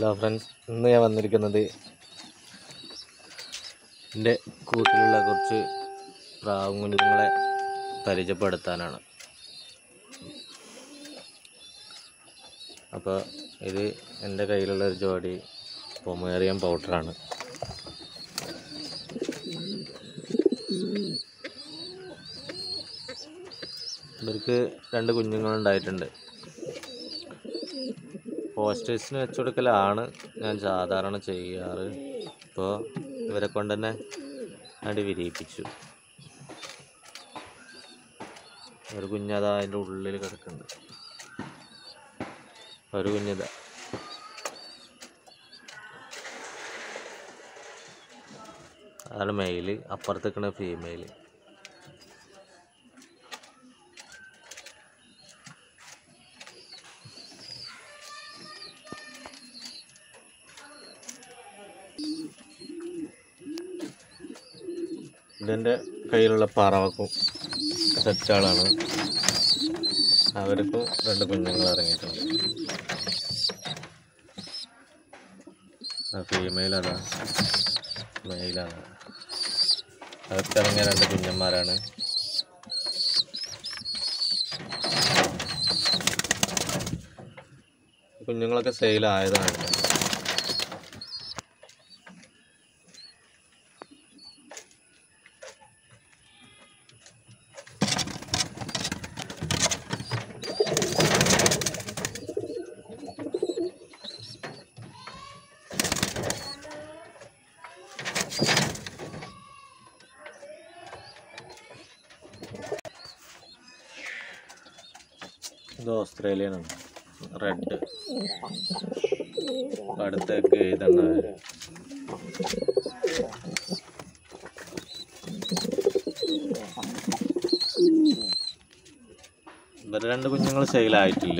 hello friends ഇന്ന് ഞാൻ വന്നിരിക്കുന്നത് എൻ്റെ കൂട്ടിലുള്ള കുറച്ച് പ്രാവും കുഞ്ഞുങ്ങളെ പരിചയപ്പെടുത്താനാണ് അപ്പോൾ ഇത് എൻ്റെ കയ്യിലുള്ള ഒരു ജോഡി പൊമേറിയൻ പൗഡറാണ് ഇവർക്ക് രണ്ട് കുഞ്ഞുങ്ങളുണ്ടായിട്ടുണ്ട് പോസ്റ്റേഴ്സിന് വെച്ച് കൊടുക്കലാണ് ഞാൻ സാധാരണ ചെയ്യാറ് ഇപ്പോൾ ഇവരെ കൊണ്ട് തന്നെ അടി വിരിയിപ്പിച്ചു ഒരു കുഞ്ഞതാ അതിൻ്റെ ഉള്ളിൽ കിടക്കുന്നുണ്ട് ഒരു കുഞ്ഞതാ അതാണ് മെയില് അപ്പുറത്ത് നിൽക്കുന്ന ഫീമെയില് ഇതെൻ്റെ കയ്യിലുള്ള പറവക്കും സെറ്റാളാണ് അവർക്കും രണ്ട് കുഞ്ഞുങ്ങൾ ഇറങ്ങിയിട്ടുണ്ട് ഫീമെയിൽ അതാ മെയിലാണ് അവർക്ക് ഇറങ്ങിയ രണ്ട് കുഞ്ഞന്മാരാണ് കുഞ്ഞുങ്ങളൊക്കെ സെയിലായതാണ് കേട്ടോ ഇത് ഓസ്ട്രേലിയനാണ് റെഡ് അടുത്തേക്ക് എഴുതണ ഇവരെ രണ്ട് കുഞ്ഞുങ്ങൾ സെയിലായിട്ടില്ല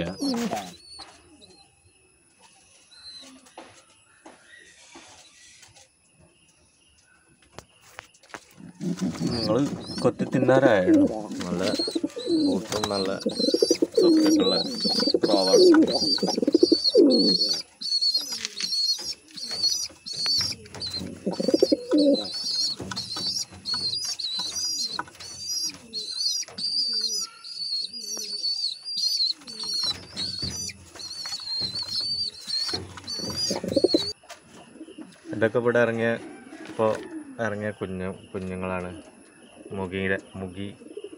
നിങ്ങൾ കൊത്തി തിന്നാറായുള്ളൂ നല്ല കൂട്ടും നല്ല സൊക്കെയൊക്കെയുള്ള പ്രാവാണ് ഇതൊക്കെ ഇവിടെ ഇറങ്ങിയ ഇപ്പോൾ ഇറങ്ങിയ കുഞ്ഞു കുഞ്ഞുങ്ങളാണ് മുഗിയുടെ മുഗി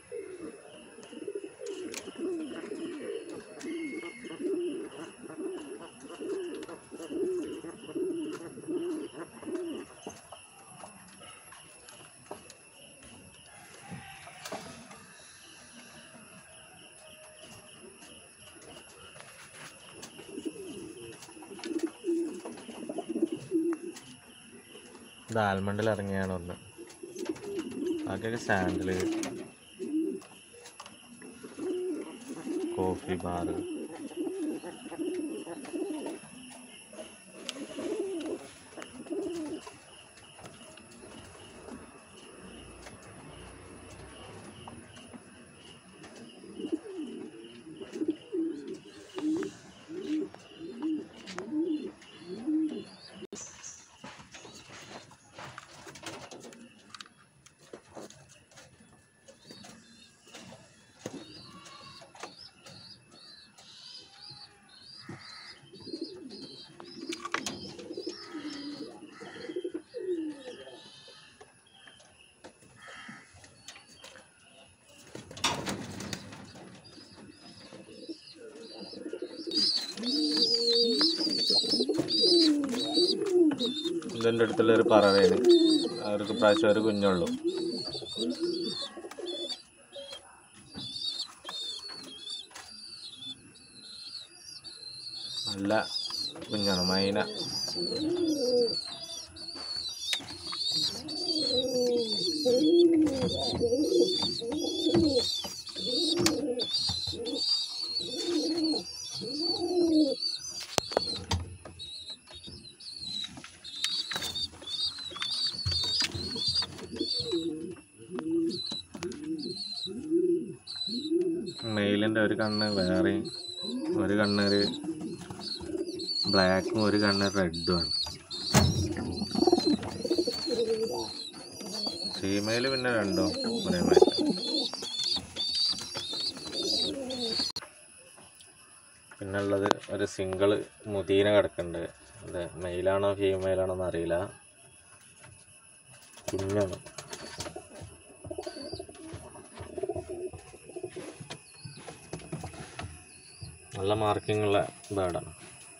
ഇത് ആൽമണ്ടിൽ ഇറങ്ങിയാണ് ഒന്ന് ബാക്കിയൊക്കെ സാൻഡിൽ കോഫി ബാർ ഇതിൻ്റെ അടുത്തുള്ള ഒരു പറവയാണ് അവർക്ക് പ്രാവശ്യം ഒരു കുഞ്ഞുള്ളൂ നല്ല കുഞ്ഞാണ് മൈന മെയിലിൻ്റെ ഒരു കണ്ണ് വേറെയും ഒരു കണ്ണ് ഒരു ബ്ലാക്കും ഒരു കണ്ണ് റെഡുമാണ് ഫീമെയിൽ പിന്നെ രണ്ടും ഒരേ മാറ്റം പിന്നെ ഉള്ളത് ഒരു സിംഗിൾ മുതീന കിടക്കുന്നുണ്ട് അത് മെയിലാണോ ഫീമെയിലാണോ എന്ന് അറിയില്ല കുഞ്ഞാണ് നല്ല മാർക്കിംഗ് ഉള്ള ബേർഡാണ്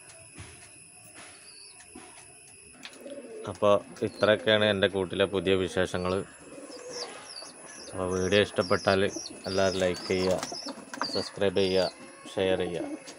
അപ്പോൾ ഇത്രയൊക്കെയാണ് എൻ്റെ കൂട്ടിലെ പുതിയ വിശേഷങ്ങൾ അപ്പോൾ വീഡിയോ ഇഷ്ടപ്പെട്ടാൽ എല്ലാവരും ലൈക്ക് ചെയ്യുക സബ്സ്ക്രൈബ് ചെയ്യുക ഷെയർ ചെയ്യുക